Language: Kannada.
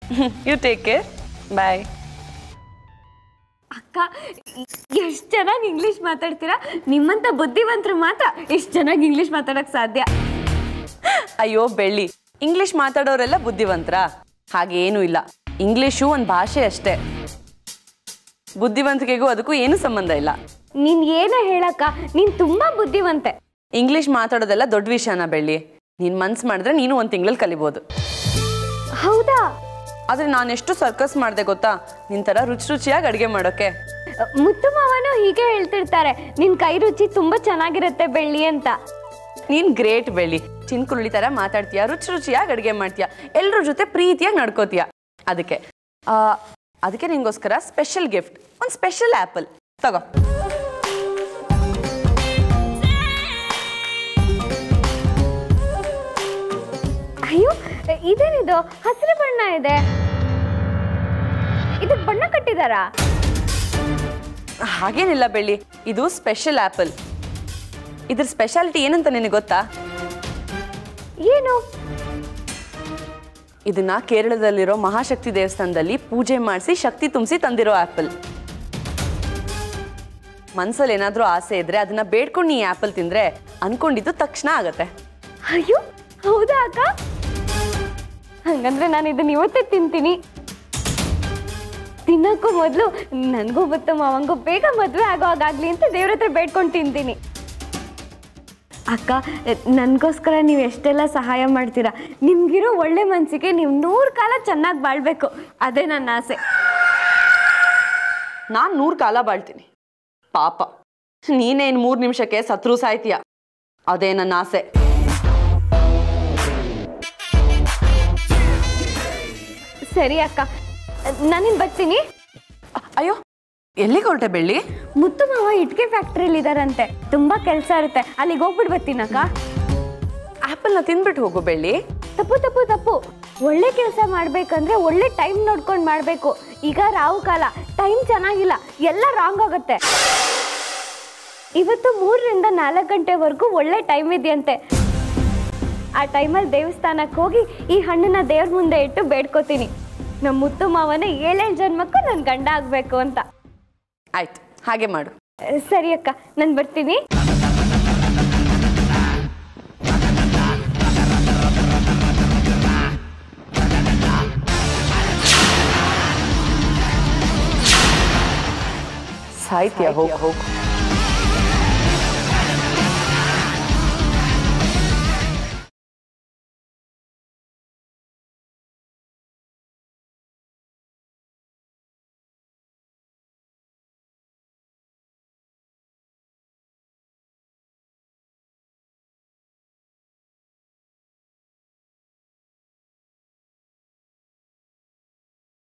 ಯು ಟೇಕ್ ಕೇರ್ ಬಾಯ್ ಅಕ್ಕ ಎಷ್ಟು ಚೆನ್ನಾಗಿ ಇಂಗ್ಲೀಷ್ ಮಾತಾಡ್ತೀರಾ ನಿಮ್ಮಂಥ ಬುದ್ಧಿವಂತರು ಮಾತ್ರ ಎಷ್ಟು ಚೆನ್ನಾಗಿ ಇಂಗ್ಲೀಷ್ ಮಾತಾಡೋಕ್ಕೆ ಸಾಧ್ಯ ಅಯ್ಯೋ ಬೆಳ್ಳಿ ಇಂಗ್ಲಿಷ್ ಮಾತಾಡೋರೆಲ್ಲ ಬುದ್ಧಿವಂತರ ಹಾಗೇನೂ ಇಲ್ಲ ಇಂಗ್ಲಿಷು ಒಂದು ಭಾಷೆ ಅಷ್ಟೇ ಬುದ್ಧಿವಂತಿಕೆಗೂ ಅದಕ್ಕೂ ಏನೂ ಸಂಬಂಧ ಇಲ್ಲ ನೀನು ಏನೇ ಹೇಳಕ್ಕ ನೀನು ತುಂಬ ಬುದ್ಧಿವಂತೆ ಇಂಗ್ಲಿಷ್ ಮಾತಾಡೋದೆಲ್ಲ ದೊಡ್ಡ ವಿಷಯನ ಬೆಳ್ಳಿ ನೀನು ಮನ್ಸು ಮಾಡಿದ್ರೆ ನೀನು ಒಂದು ತಿಂಗಳಲ್ಲಿ ಕಲಿಬೋದು ಹೌದಾ ಆದರೆ ನಾನೆಷ್ಟು ಸರ್ಕಸ್ ಮಾಡಿದೆ ಗೊತ್ತಾ ನಿನ್ನ ಥರ ರುಚಿ ರುಚಿಯಾಗಿ ಅಡುಗೆ ಮಾಡೋಕ್ಕೆ ಮುತ್ತು ಮಾವನು ಹೀಗೆ ಹೇಳ್ತಿರ್ತಾರೆ ನಿನ್ನ ಕೈ ರುಚಿ ತುಂಬ ಚೆನ್ನಾಗಿರುತ್ತೆ ಬೆಳ್ಳಿ ಅಂತ ನೀನು ಗ್ರೇಟ್ ಬೆಳ್ಳಿ ಚಿನ್ಕುರುಳಿ ಥರ ಮಾತಾಡ್ತೀಯ ರುಚಿ ರುಚಿಯಾಗಿ ಅಡುಗೆ ಮಾಡ್ತೀಯ ಎಲ್ಲರ ಜೊತೆ ಪ್ರೀತಿಯಾಗಿ ನಡ್ಕೋತೀಯ ಅದಕ್ಕೆ ಆ, ಅದಕ್ಕೆ ನಿಂಗೋಸ್ಕರ ಸ್ಪೆಷಲ್ ಗಿಫ್ಟ್ ಒಂದು ಸ್ಪೆಷಲ್ ಆ್ಯಪಲ್ ತಗೋ ಅಯ್ಯೋ ಇದೇನಿದು ಹಸಿರು ಬಣ್ಣ ಇದೆ ಇದಕ್ಕೆ ಬಣ್ಣ ಕಟ್ಟಿದಾರಾ ಹಾಗೇನಿಲ್ಲ ಬೆಳ್ಳಿ ಇದು ಸ್ಪೆಷಲ್ ಆ್ಯಪಲ್ ಇದ್ರ ಸ್ಪೆಷಾಲಿಟಿ ಏನಂತ ನಿನಗೆ ಗೊತ್ತಾ ಏನು ಇದನ್ನ ಕೇರಳದಲ್ಲಿರೋ ಮಹಾಶಕ್ತಿ ದೇವಸ್ಥಾನದಲ್ಲಿ ಪೂಜೆ ಮಾಡಿಸಿ ಶಕ್ತಿ ತುಂಬಿಸಿ ತಂದಿರೋ ಆ್ಯಪಲ್ ಮನ್ಸಲ್ಲಿ ಏನಾದರೂ ಆಸೆ ಇದ್ರೆ ಅದನ್ನ ಬೇಡ್ಕೊಂಡು ನೀ ಆ್ಯಪಲ್ ತಿಂದ್ರೆ ಅನ್ಕೊಂಡಿದ್ದು ತಕ್ಷಣ ಆಗತ್ತೆ ಅಯ್ಯೋ ಹೌದಾ ಅಕ್ಕ ಹಂಗಂದ್ರೆ ನಾನು ಇದನ್ನ ಇವತ್ತೇ ತಿಂತೀನಿ ತಿನ್ನಕ್ಕೂ ಮೊದಲು ನನಗೂ ಮತ್ತು ಮಾವಂಗೂ ಬೇಗ ಮದುವೆ ಆಗೋ ಹಾಗಾಗ್ಲಿ ಅಂತ ದೇವ್ರ ಹತ್ರ ಬೇಡ್ಕೊಂಡು ತಿಂತೀನಿ ಅಕ್ಕ ನನಗೋಸ್ಕರ ನೀವು ಎಷ್ಟೆಲ್ಲ ಸಹಾಯ ಮಾಡ್ತೀರಾ ನಿಮ್ಗಿರೋ ಒಳ್ಳೆ ಮನಸ್ಸಿಗೆ ನೀವು ನೂರು ಕಾಲ ಚೆನ್ನಾಗಿ ಬಾಳ್ಬೇಕು ಅದೇ ನನ್ನ ಆಸೆ ನಾನು ನೂರು ಕಾಲ ಬಾಳ್ತೀನಿ ಪಾಪ ನೀನೇನು ಮೂರು ನಿಮಿಷಕ್ಕೆ ಸತ್ರು ಸಾಯ್ತೀಯ ಅದೇ ನನ್ನ ಆಸೆ ಸರಿ ಅಕ್ಕ ನಾನಿನ್ ಬರ್ತೀನಿ ಅ- ಅಯ್ಯೋ ಎಲ್ಲಿಗೆ ಹೊರಟೆ ಬೆಳ್ಳಿ ಮುತ್ತು ಮಾವ ಇಟ್ಕೆ ಫ್ಯಾಕ್ಟ್ರಿಲಿ ಇದಾರಂತೆ ತುಂಬಾ ಕೆಲಸ ಇರುತ್ತೆ ಅಲ್ಲಿಗೆ ಹೋಗ್ಬಿಟ್ಟು ಬರ್ತೀನಕ್ಕ ಆ್ಯಪಲ್ನ ತಿಂದ್ಬಿಟ್ಟು ಹೋಗು ಬೆಳ್ಳಿ ತಪ್ಪು ತಪ್ಪು ತಪ್ಪು ಒಳ್ಳೆ ಕೆಲಸ ಮಾಡ್ಬೇಕಂದ್ರೆ ಒಳ್ಳೆ ಟೈಮ್ ನೋಡ್ಕೊಂಡು ಮಾಡಬೇಕು ಈಗ ರಾವು ಕಾಲ ಟೈಮ್ ಚೆನ್ನಾಗಿಲ್ಲ ಎಲ್ಲ ರಾಂಗ್ ಆಗುತ್ತೆ ಇವತ್ತು ಮೂರರಿಂದ ನಾಲ್ಕು ಗಂಟೆವರೆಗೂ ಒಳ್ಳೆ ಟೈಮ್ ಇದೆಯಂತೆ ಆ ಟೈಮಲ್ಲಿ ದೇವಸ್ಥಾನಕ್ಕೆ ಹೋಗಿ ಈ ಹಣ್ಣನ್ನ ದೇವ್ರ ಮುಂದೆ ಇಟ್ಟು ಬೇಡ್ಕೋತೀನಿ ನಮ್ಮ ಮುತ್ತು ಮಾವನ ಏಳೇಳು ಜನ್ಮಕ್ಕೂ ನನ್ನ ಗಂಡ ಆಗಬೇಕು ಅಂತ ಆಯ್ತು ಹಾಗೆ ಮಾಡು ಸರಿ ಅಕ್ಕ ನಾನು ಬರ್ತೀನಿ ಸಾಯ್ತೀಯ ಹೋಗು ಹೋಗು